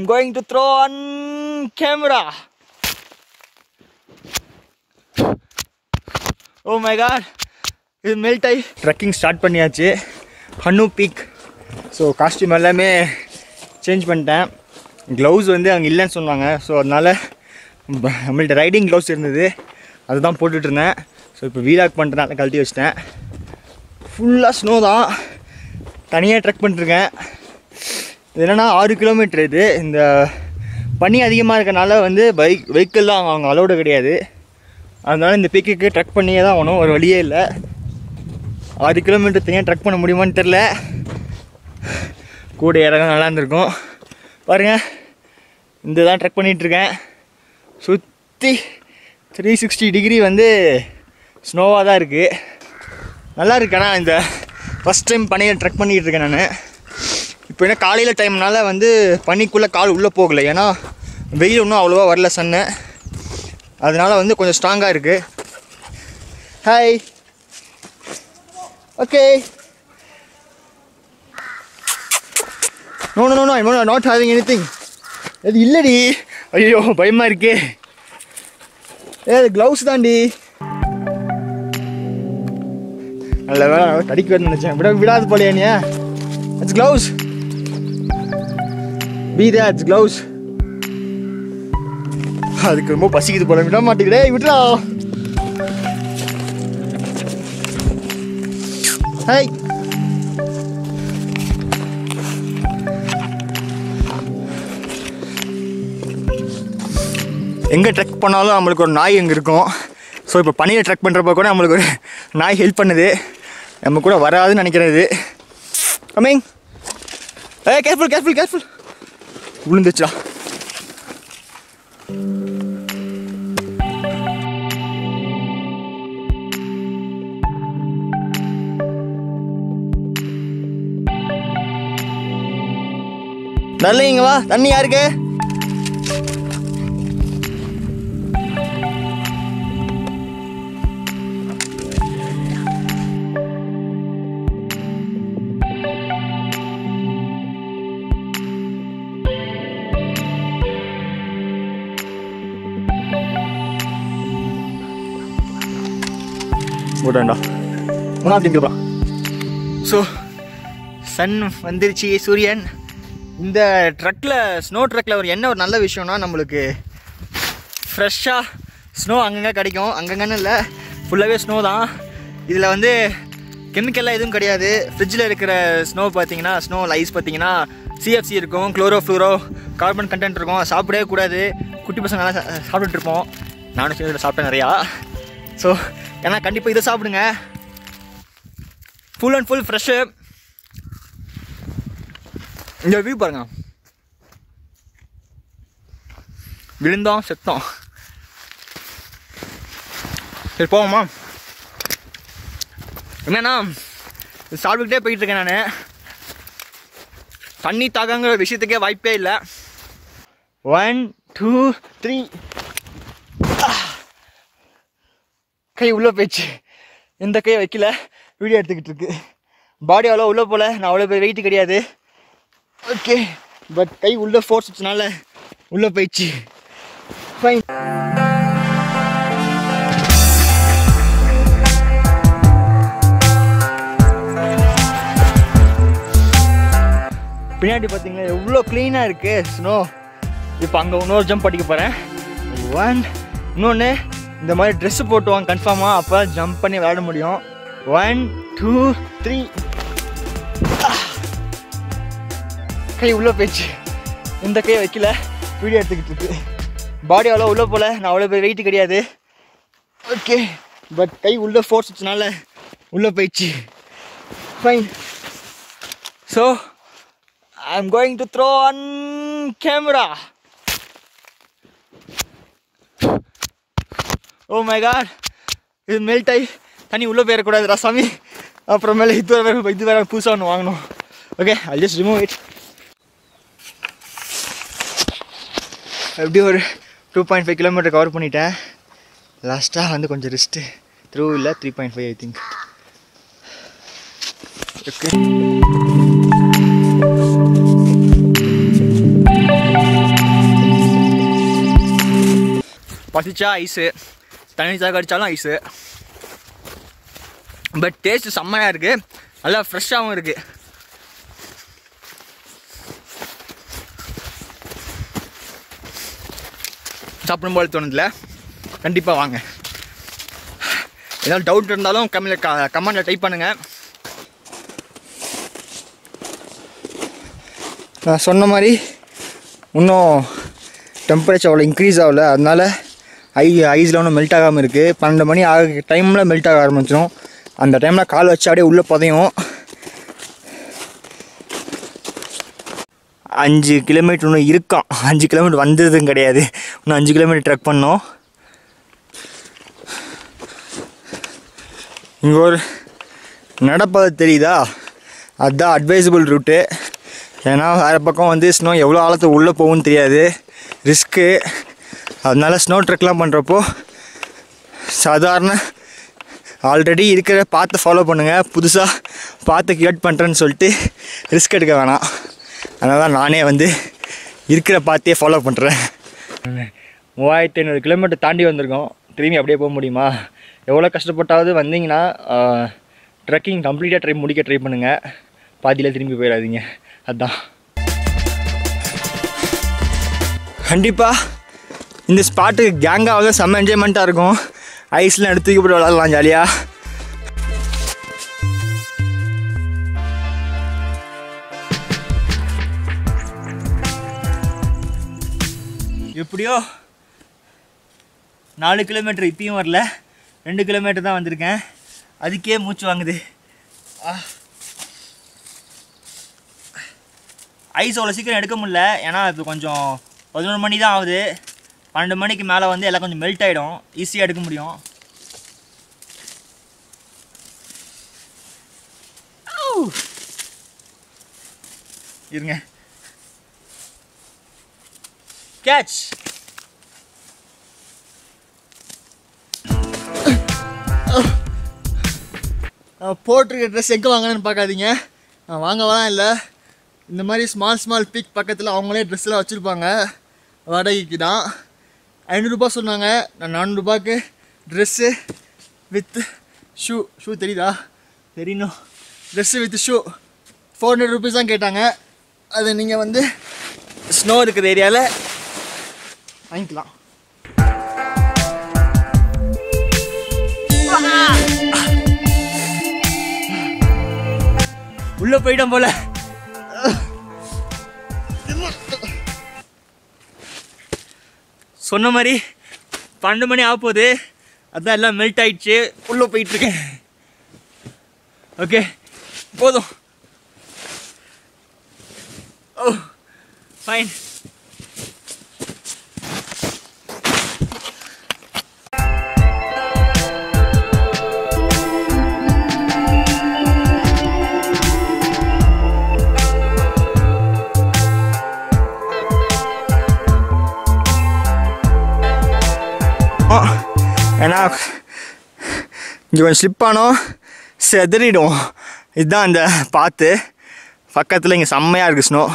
going to throw on camera. Oh my god இது melt ஆகி trekking start பண்ணியாச்சு ஹன்னு பீக் ஸோ காஸ்டியூம் எல்லாமே சேஞ்ச் பண்ணிட்டேன் க்ளவுஸ் வந்து அங்கே இல்லைன்னு சொன்னாங்க ஸோ அதனால் ப- நம்மள்ட்ட ரைடிங் க்ளவுஸ் இருந்தது அதுதான் போட்டுட்டு இருந்தேன் ஸோ இப்போ வீலாக் பண்ணுறதுனால கழட்டி வச்சிட்டேன் ஃபுல்லாக ஸ்னோ தான் தனியாக ட்ரெக் பண்ணிட்டுருக்கேன் இது என்னென்னா ஆறு கிலோமீட்டர் இது இந்த பனி அதிகமாக இருக்கனால வந்து பைக் வெஹிக்கிள்லாம் அவங்க அலோடு கிடையாது அதனால இந்த பீக்குக்கு ட்ரெக் பண்ணியே தான் ஆகணும் ஒரு வழியே இல்லை ஆறு கிலோமீட்டர் தனியாக ட்ரெக் பண்ண முடியுமான்னு தெரில கூட இறங்க நல்லா இருந்திருக்கும் பாருங்க இந்த தான் ட்ரெக் பண்ணிகிட்ருக்கேன் சுற்றி த்ரீ சிக்ஸ்டி டிகிரி வந்து ஸ்னோவாக தான் இருக்குது நல்லா இருக்கு ஆனால் இந்த ஃபஸ்ட் டைம் பனியில் ட்ரெக் பண்ணிகிட்டு இருக்கேன் நான் இப்போ என்ன காலையில் டைம்னால வந்து பனிக்குள்ளே கால் உள்ளே போகலை ஏன்னா வெயில் ஒன்றும் அவ்வளோவா வரல சன்னு அதனால வந்து கொஞ்சம் ஸ்ட்ராங்காக இருக்குது hi okay no no no no not having anything அது இல்லடி ஐயோ பயமாக இருக்கே ஏ அது க்ளவுஸ் தாண்டி நல்ல வேலை கடிக்க வரணும்னு நினச்சேன் விட விடாது போலையா நீ இட்ஸ் க்ளவுஸ் பி தே இட்ஸ் க்ளவுஸ் அதுக்கு ரொம்ப பசிக்குது போல விட மாட்டேங்கிறே விட்றா ஹாய் எங்கே ட்ரெக் பண்ணாலும் நம்மளுக்கு ஒரு நாய் அங்கே இருக்கும் ஸோ இப்போ பனியில் ட்ரெக் பண்ணுறப்ப கூட நம்மளுக்கு ஒரு நாய் ஹெல்ப் பண்ணுது நம்ம கூட வராதுன்னு நினைக்கிறது coming a careful careful careful விழுந்துச்சுடா நல்லீங்க வா தண்ணி யாருக்கு போட்டாண்டா மூணாவது திங்கப்பா ஸோ சன் வந்துருச்சு சூரியன் இந்த ட்ரக்கில் ஸ்னோ ட்ரக்கில் ஒரு என்ன ஒரு நல்ல விஷயம்னா நம்மளுக்கு ஃப்ரெஷ்ஷாக ஸ்னோ அங்கங்கே கிடைக்கும் அங்கங்கன்னு இல்லை ஃபுல்லாகவே ஸ்னோ தான் இதில் வந்து கெமிக்கல்லாம் எதுவும் கிடையாது ஃப்ரிட்ஜில் இருக்கிற ஸ்னோ பார்த்தீங்கன்னா ஸ்னோ ஐஸ் பார்த்தீங்கன்னா சிஎஃப்சி இருக்கும் குளோரோ ஃப்ளூரோ கார்பன் கண்டென்ட் இருக்கும் சாப்பிடவே கூடாது குட்டி பசங்களாம் சா- சாப்பிட்டுட்டு இருப்போம் நானும் சேர்ந்து சாப்பிட்டேன் நிறையா ஸோ ஏன்னா கண்டிப்பாக இதை சாப்பிடுங்க ஃபுல் அண்ட் ஃபுல் ஃப்ரெஷ்ஷு இந்த வியூ பாருங்க விழுந்தோம் செத்தோம் சரி போவோமா என்னன்னா இது சாப்பிட்டுக்கிட்டே போயிட்டு இருக்கேன் நான் தண்ணி தாகங்கிற விஷயத்துக்கே வாய்ப்பே இல்லை ஒன் டூ த்ரீ கை உள்ளே போயிடுச்சு எந்த கையை வைக்கல வீடியோ எடுத்துக்கிட்டு இருக்கு பாடி அவ்வளோ உள்ளே போல நான் அவ்வளோ பேர் வெயிட் கிடையாது ஓகே பட் கை உள்ளே ஃபோர்ஸ் வச்சனால உள்ளே போயிடுச்சு ஃபைன் பின்னாடி பார்த்தீங்களா எவ்வளோ க்ளீனாக இருக்கு ஸ்னோ இப்போ அங்கே இன்னொரு ஜம்ப் அடிக்க போகிறேன் ஒன் இன்னொன்று இந்த மாதிரி ட்ரெஸ்ஸு போட்டு வாங்க கன்ஃபார்மாக அப்போ ஜம்ப் பண்ணி விளையாட முடியும் ஒன் டூ த்ரீ கை உள்ளே போயிடுச்சு இந்த கையை வைக்கல வீடியோ எடுத்துக்கிட்டு இருக்கு பாடி அவ்வளோ உள்ளே போல நான் அவ்வளோ பேர் வெயிட் கிடையாது ஓகே பட் கை உள்ளே ஃபோர்ஸ் வச்சனால உள்ளே போயிடுச்சு fine so I am going to throw on camera oh my god இது மெல்ட் ஆகி தண்ணி உள்ளே போயிடக்கூடாதுடா சாமி அப்புறமேல இது வேற இது வேற புதுசாக ஒன்று வாங்கணும் okay I just remove it எப்படியும் ஒரு two point five kilometre cover பண்ணிட்டேன் லாஸ்ட்டாக வந்து கொஞ்சம் ரெஸ்ட்டு த்ரூ இல்லை three point five I think okay பசிச்சா ஐஸு தண்ணி தாக அடித்தாலும் ஐஸு பட் டேஸ்ட்டு செம்மையாக இருக்குது நல்லா ஃப்ரெஷ்ஷாகவும் இருக்குது சாப்பிடும் போல தோணுதில்ல கண்டிப்பாக வாங்க ஏதாவது டவுட் இருந்தாலும் கம்மியில் க கமெண்டில் டைப் பண்ணுங்கள் நான் சொன்ன மாதிரி இன்னும் டெம்பரேச்சர் அவ்வளோ இன்க்ரீஸ் ஆகல அதனால ஐ ஐஸில் ஒன்றும் மெல்ட் ஆகாமல் இருக்குது பன்னெண்டு மணி ஆக டைமில் மெல்ட் ஆக ஆரம்பிச்சிடும் அந்த டைமில் கால் வச்சு அப்படியே உள்ளே புதையும் அஞ்சு கிலோமீட்டர் இன்னும் இருக்கான் அஞ்சு கிலோமீட்டர் வந்ததும் கிடையாது இன்னும் அஞ்சு கிலோமீட்டர் ட்ரெக் பண்ணோம் இங்கே ஒரு நடப்பது தெரியுதா அதுதான் அட்வைசபிள் ரூட்டு ஏன்னா வேறு பக்கம் வந்து ஸ்னோ எவ்வளோ ஆழத்துக்கு உள்ளே போகும்னு தெரியாது ரிஸ்க்கு அதனால ஸ்னோ ட்ரெக்லாம் பண்ணுறப்போ சாதாரண ஆல்ரெடி இருக்கிற பார்த்து ஃபாலோ பண்ணுங்கள் புதுசாக பார்த்து கிரியேட் பண்ணுறேன்னு சொல்லிட்டு ரிஸ்க் எடுக்க வேணாம் அதனால தான் நானே வந்து இருக்கிற பார்த்தே ஃபாலோ பண்ணுறேன் மூவாயிரத்தி ஐநூறு கிலோமீட்டர் தாண்டி வந்திருக்கோம் திரும்பி அப்படியே போக முடியுமா எவ்வளோ கஷ்டப்பட்டாவது வந்தீங்கன்னா ட்ரெக்கிங் கம்ப்ளீட்டாக ட்ரை முடிக்க ட்ரை பண்ணுங்கள் பாதியில் திரும்பி போயிடாதீங்க அதான் கண்டிப்பாக இந்த ஸ்பாட்டுக்கு கேங்காக செம்ம என்ஜாய்மெண்ட்டாக இருக்கும் ஐஸ்லாம் எடுத்து தூக்கி போட்டு விளாட்லாம் ஜாலியாக எப்படியோ நாலு கிலோமீட்டர் இப்பயும் வரல ரெண்டு கிலோமீட்டர் தான் வந்திருக்கேன் அதுக்கே மூச்சு வாங்குது ஆ. ஐஸ் அவ்வளோ சீக்கிரம் எடுக்க முடியல ஏன்னா இப்போ கொஞ்சம் பதினொரு மணி தான் ஆகுது பன்னெண்டு மணிக்கு மேலே வந்து எல்லாம் கொஞ்சம் மெல்ட் ஆகிடும் ஈஸியாக எடுக்க முடியும் Ow! இருங்க கேட்ச் போட்டிருக்க ட்ரெஸ் எங்கே வாங்கினேன்னு பார்க்காதீங்க நான் வாங்கலாம் இல்லை இந்த மாதிரி ஸ்மால் ஸ்மால் பீக் பக்கத்தில் அவங்களே ட்ரெஸ்லாம் வச்சுருப்பாங்க வாடகைக்கு தான் ஐநூறுரூபா சொன்னாங்க நான் நானூறுரூபாய்க்கு ட்ரெஸ்ஸு வித் ஷூ ஷூ தெரியுதா தெரியணும் dress with shoe four hundred rupees தான் கேட்டாங்க அதை நீங்கள் வந்து ஸ்னோ இருக்கிற ஏரியாவில் வாங்கிக்கலாம் உள்ள போயிட்டோம் போல சொன்ன மாதிரி பன்னெண்டு மணி ஆக போகுது அதான் எல்லாம் மெல்ட் ஆயிடுச்சு உள்ளே போயிட்டு இருக்கேன் ஓகே போதும் ஓ ஃபைன் ஏன்னா இங்கே கொஞ்சம் ஸ்லிப் ஆனோம் செதறிடும் இதுதான் அந்த பாத்து பக்கத்தில் இங்கே செம்மையாக இருக்குது ஸ்னோ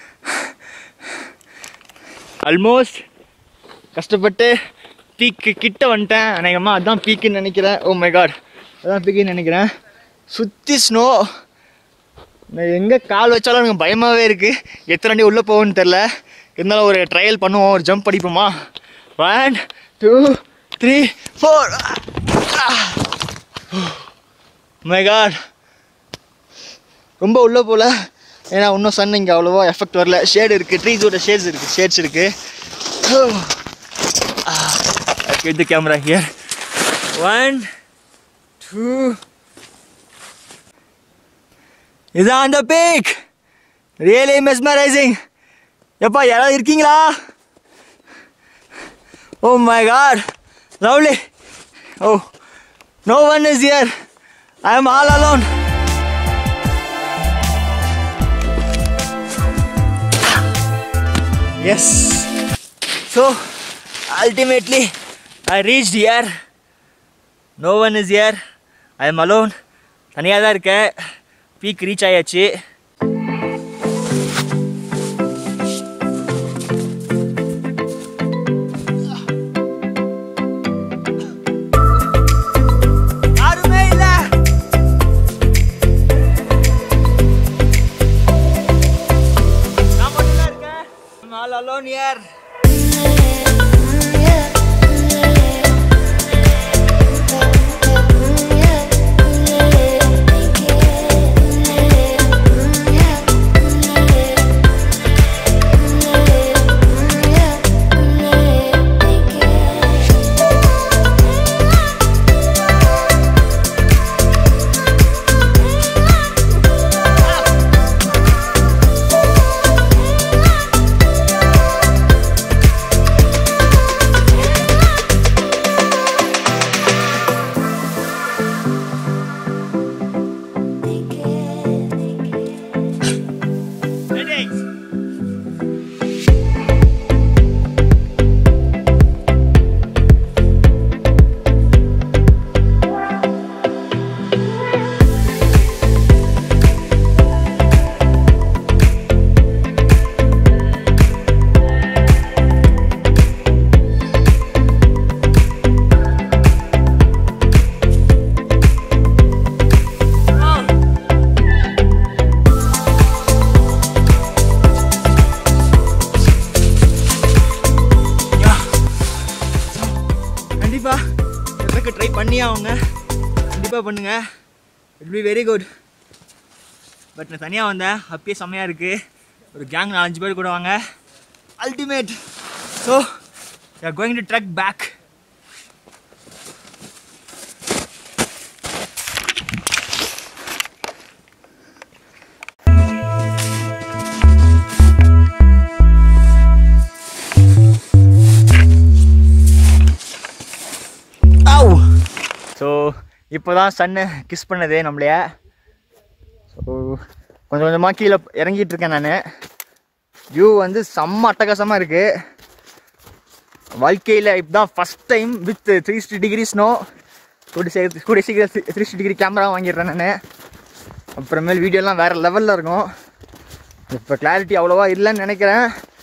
ஆல்மோஸ்ட் கஷ்டப்பட்டு பீக்கு கிட்ட வந்துட்டேன் அநேகமாக அதான் பீக்குன்னு நினைக்கிறேன் ஓ மை காட் அதான் பீக்குன்னு நினைக்கிறேன் சுற்றி ஸ்னோ நான் எங்கே கால் வச்சாலும் எனக்கு பயமாகவே இருக்குது எத்தனை அடி உள்ளே போகும்னு தெரில இருந்தாலும் ஒரு ட்ரையல் பண்ணுவோம் ஒரு ஜம்ப் அடிப்போமா one two three four my god ரொம்ப உள்ளே போகல ஏன்னா இன்னும் சன் இங்கே அவ்வளோவா எஃபெக்ட் வரல ஷேடு இருக்குது ட்ரீஸோட ஷேட்ஸ் இருக்குது ஷேட்ஸ் இருக்குது get the camera here one two இதான் அந்த பீக் ரியலி மெஸ்மரைசிங் எப்பா யாராவது இருக்கீங்களா oh my god lovely oh no one is here I am all alone yes so ultimately I reach here no one is here I am alone தனியாக தான் இருக்கேன் peak reach ஆயாச்சு alone here. Ready? கண்டிப்பா எனக்கு try பண்ணியே அவங்க கண்டிப்பாக பண்ணுங்க it be very good but நான் தனியாக வந்தேன் அப்பயே செம்மையாக இருக்குது ஒரு கேங் நாலஞ்சு பேர் கூட வாங்க ultimate so are going to trek back so இப்போ தான் சன்னு கிஸ் பண்ணது நம்மளைய ஸோ கொஞ்சம் கொஞ்சமாக கீழே இறங்கிட்டு இருக்கேன் நான் வியூ வந்து செம்ம அட்டகாசமாக இருக்குது வாழ்க்கையில் இப்போ தான் first time with three sixty degree snow கூடி சீக்கிரம் கூடிய சீக்கிரம் த்ரீ சிக்ஸ்டி டிகிரி கேமரா வாங்கிடுறேன் நான் அப்புறமேல் வீடியோலாம் வேறு லெவலில் இருக்கும் இப்போ கிளாரிட்டி அவ்வளோவா இல்லைன்னு நினைக்கிறேன்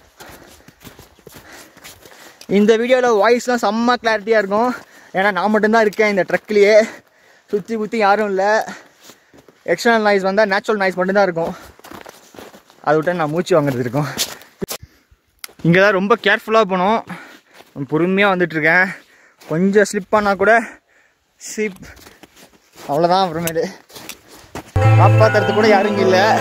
இந்த வீடியோவில் வாய்ஸ்லாம் செம்ம கிளாரிட்டியாக இருக்கும் ஏன்னா நான் மட்டும்தான் இருக்கேன் இந்த ட்ரக்லேயே சுற்றி குத்தி யாரும் இல்லை எக்ஸ்டர்னல் நாய்ஸ் வந்தால் நேச்சுரல் நாய்ஸ் மட்டும்தான் இருக்கும் அதை விட்டு நான் மூச்சு வாங்குறது இருக்கும் இங்கே தான் ரொம்ப கேர்ஃபுல்லாக போகணும் பொறுமையாக வந்துட்டுருக்கேன் கொஞ்சம் ஸ்லிப் பண்ணால் கூட ஸ்லிப் அவ்வளோதான் அப்புறமேலு காப்பாற்றுறதுக்கு கூட யாரும் இங்கே இல்லை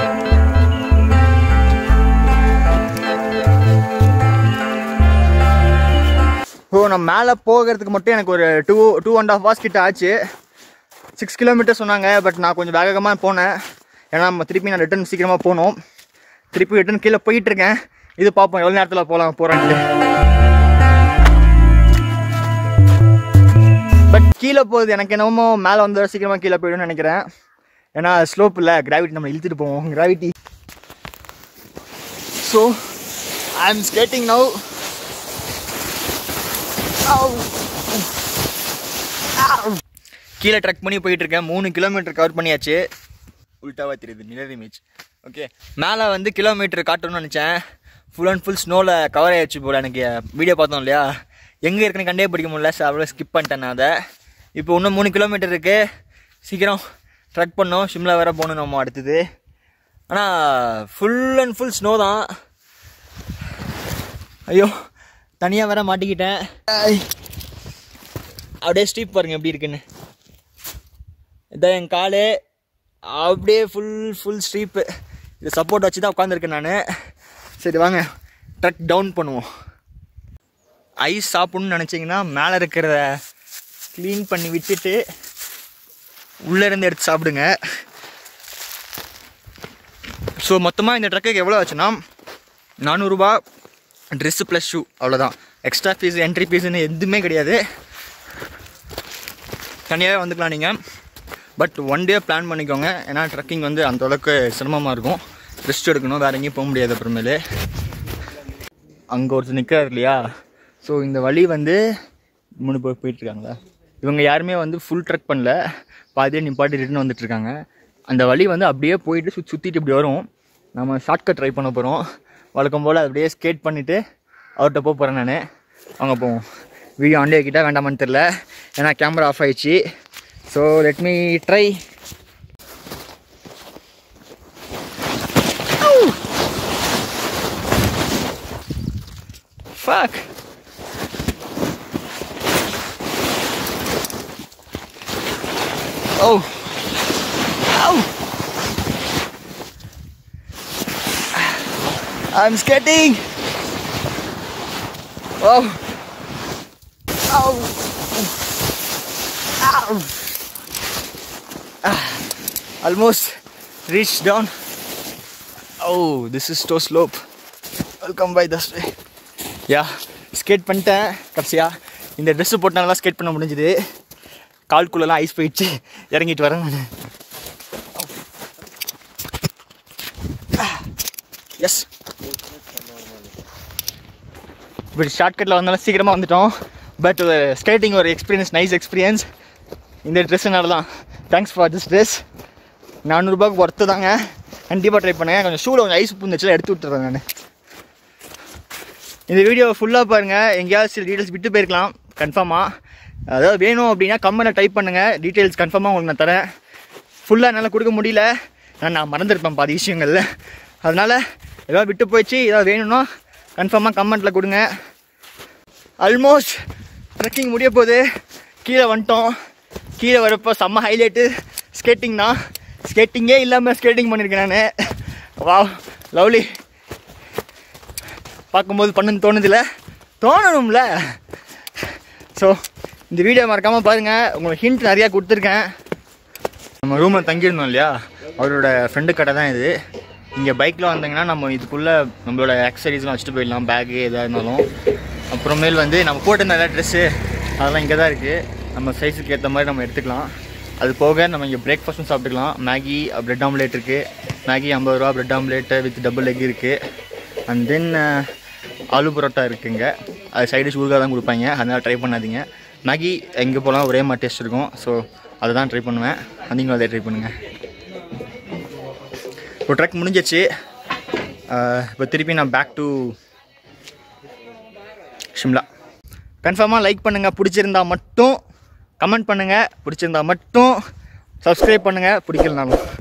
ஸோ நான் மேலே போகிறதுக்கு மட்டும் எனக்கு ஒரு two two and half hours கிட்ட ஆச்சு சிக்ஸ் கிலோமீட்டர் சொன்னாங்க பட் நான் கொஞ்சம் வேகமாக போனேன் ஏன்னா நம்ம திருப்பி நான் ரிட்டன் சீக்கிரமாக போகணும் திருப்பி ரிட்டன் கீழே போயிட்டு இருக்கேன் இது பார்ப்போம் எவ்வளோ நேரத்தில் போகலாம் போகிறேன்ட்டு பட் கீழே போகுது எனக்கு என்னமோ மேலே வந்து சீக்கிரமாக கீழே போயிடும்னு நினைக்கிறேன் ஏன்னா ஸ்லோப் இல்லை கிராவிட்டி நம்ம இழுத்துட்டு போவோம் gravity so I am skating now கீழே ட்ரக் பண்ணி போயிட்டு இருக்கேன் மூணு கிலோமீட்டர் கவர் பண்ணியாச்சு உல்ட்டாவா தெரியுது நிலர் இமேஜ் ஓகே மேலே வந்து கிலோமீட்டர் காட்டணும்னு நினச்சேன் ஃபுல் அண்ட் ஃபுல் ஸ்னோவில் கவர் ஆயிடுச்சு போல் எனக்கு வீடியோ பார்த்தோம் இல்லையா எங்கே இருக்குன்னு கண்டே பிடிக்க முடியல ஸோ அவ்வளோ ஸ்கிப் பண்ணிட்டேன் நான் அதை இப்போ இன்னும் மூணு கிலோமீட்டர் இருக்குது சீக்கிரம் ட்ரக் பண்ணோம் ஷிம்லா வேற போகணும் நம்ம அடுத்தது ஆனால் ஃபுல் அண்ட் ஃபுல் ஸ்னோ தான் ஐயோ தனியாக வேற மாட்டிக்கிட்டேன் ஐ. அப்படியே ஸ்டீப் பாருங்க எப்படி இருக்குன்னு இதான் என் காலு அப்படியே ஃபுல் ஃபுல் ஸ்ட்ரீப்பு இது சப்போர்ட் வச்சு தான் உட்காந்துருக்கேன் நான் சரி வாங்க ட்ரக் டவுன் பண்ணுவோம் ஐஸ் சாப்பிட்ணுன்னு நினச்சிங்கன்னா மேலே இருக்கிறத க்ளீன் பண்ணி விட்டுட்டு உள்ளே இருந்து எடுத்து சாப்பிடுங்க ஸோ மொத்தமாக இந்த ட்ரக்குக்கு எவ்வளோ ஆச்சுன்னா நானூறுரூபா ட்ரெஸ்ஸு ப்ளஸ் ஷூ அவ்வளோதான் எக்ஸ்ட்ரா ஃபீஸ் என்ட்ரி ஃபீஸ்னு எதுவுமே கிடையாது தனியாகவே வந்துக்கலாம் நீங்கள் பட் ஒன் டே பிளான் பண்ணிக்கோங்க ஏன்னா ட்ரக்கிங் வந்து அந்த அளவுக்கு சிரமமாக இருக்கும் ரெஸ்ட் எடுக்கணும் வேறு எங்கேயும் போக முடியாது அப்புறமேலு அங்கே ஒருத்தர் நிற்கிறார் இல்லையா ஸோ இந்த வழி வந்து மூணு பேர் போயிட்டுருக்காங்களா இவங்க யாருமே வந்து ஃபுல் ட்ரக் பண்ணல பாதியே நிப்பாட்டி ரிட்டன் வந்துட்டுருக்காங்க அந்த வழி வந்து அப்படியே போயிட்டு சுற்றி சுற்றிட்டு இப்படி வரும் நம்ம ஷார்ட்கட் ட்ரை பண்ண போகிறோம் வழக்கம் போல் அப்படியே ஸ்கேட் பண்ணிவிட்டு அவர்கிட்ட போக போகிறேன் நான் வாங்க போவோம் வீடியோ ஆண்டே கிட்ட வேண்டாமான்னு தெரில ஏன்னா கேமரா ஆஃப் ஆயிடுச்சு so let me try fuck? Oh. Ow. I'm skating. Oh. Ow. Ow. Ah. Almost reached down. Oh, this is toe slope. I'll come by this way. Yeah skate பண்ணிட்டேன் கடைசியாக இந்த dress போட்டு நல்லா skate பண்ண முடிஞ்சுது கால்குள்ளெல்லாம் ice போயிடுச்சு இறங்கிட்டு வரேன் நான் எஸ் இப்படி ஷார்ட்கட்டில் வந்தாலும் சீக்கிரமாக வந்துட்டோம் பட் ஸ்கேட்டிங் ஒரு எக்ஸ்பீரியன்ஸ் நைஸ் எக்ஸ்பீரியன்ஸ் இந்த ட்ரெஸ்ஸுனால தான் தேங்க்ஸ் ஃபார் திஸ் ட்ரெஸ் நானூறுபாய்க்கு ஒர்த்து தாங்க கண்டிப்பாக ட்ரை பண்ணுங்க கொஞ்சம் ஷூவில் கொஞ்சம் ஐஸ் பூந்துச்சுல எடுத்து விட்டுறேன் நான் இந்த வீடியோ ஃபுல்லாக பாருங்கள் எங்கேயாவது சில டீட்டெயில்ஸ் விட்டு போயிருக்கலாம் கன்ஃபார்மாக அதாவது வேணும் அப்படின்னா கம்மனை டைப் பண்ணுங்கள் டீட்டெயில்ஸ் கன்ஃபார்மாக உங்களுக்கு நான் தரேன் ஃபுல்லாக என்னால் கொடுக்க முடியல நான் நான் மறந்துருப்பேன் பாதி விஷயங்களில் அதனால் ஏதாவது விட்டு போயிடுச்சு ஏதாவது வேணும்னா கன்ஃபார்மாக கமெண்ட்டில் கொடுங்க ஆல்மோஸ்ட் ட்ரெக்கிங் முடிய போகுது கீழே வந்துட்டோம் கீழே வரப்போ செம்ம ஹைலைட்டு ஸ்கேட்டிங் தான் ஸ்கேட்டிங்கே இல்லாமல் ஸ்கேட்டிங் பண்ணியிருக்கேன் நான் வா லவ்லி பார்க்கும்போது பண்ணுன்னு தோணுதில்ல தோணணும்ல ஸோ இந்த வீடியோ மறக்காமல் பாருங்கள் உங்களுக்கு ஹிண்ட் நிறையா கொடுத்துருக்கேன் நம்ம ரூமில் தங்கியிருந்தோம் இல்லையா அவரோட ஃப்ரெண்டு கடை தான் இது இங்கே பைக்கில் வந்தீங்கன்னா நம்ம இதுக்குள்ளே நம்மளோட ஆக்சசரிஸ்லாம் வச்சுட்டு போயிடலாம் பேகு எதாக இருந்தாலும் அப்புறமேல் வந்து நம்ம போட்ட நல்ல ட்ரெஸ்ஸு அதெல்லாம் இங்கே தான் இருக்குது நம்ம சைஸுக்கு ஏற்ற மாதிரி நம்ம எடுத்துக்கலாம் அது போக நம்ம இங்கே பிரேக்ஃபாஸ்ட்டும் சாப்பிட்டுக்கலாம் மேகி பிரெட் ஆம்லேட் இருக்குது மேகி ஐம்பது ரூபா bread omelette with double egg இருக்குது அண்ட் தென் ஆலு பரோட்டா இருக்குங்க அது சைடு ஊறுகாய் தான் கொடுப்பாங்க அதனால் ட்ரை பண்ணாதீங்க மேகி எங்கே போகலாம் ஒரே மாதிரி டேஸ்ட் இருக்கும் ஸோ அதை தான் ட்ரை பண்ணுவேன் நீங்களும் அதை ட்ரை பண்ணுங்கள் இப்போ ட்ரக் முடிஞ்சிச்சு இப்போ திருப்பி நான் பேக் டு ஷிம்லா கன்ஃபார்மாக லைக் பண்ணுங்கள் பிடிச்சிருந்தா மட்டும் கமெண்ட் பண்ணுங்கள் பிடிச்சிருந்தா மட்டும் சப்ஸ்கிரைப் பண்ணுங்கள் பிடிக்கலனாலும்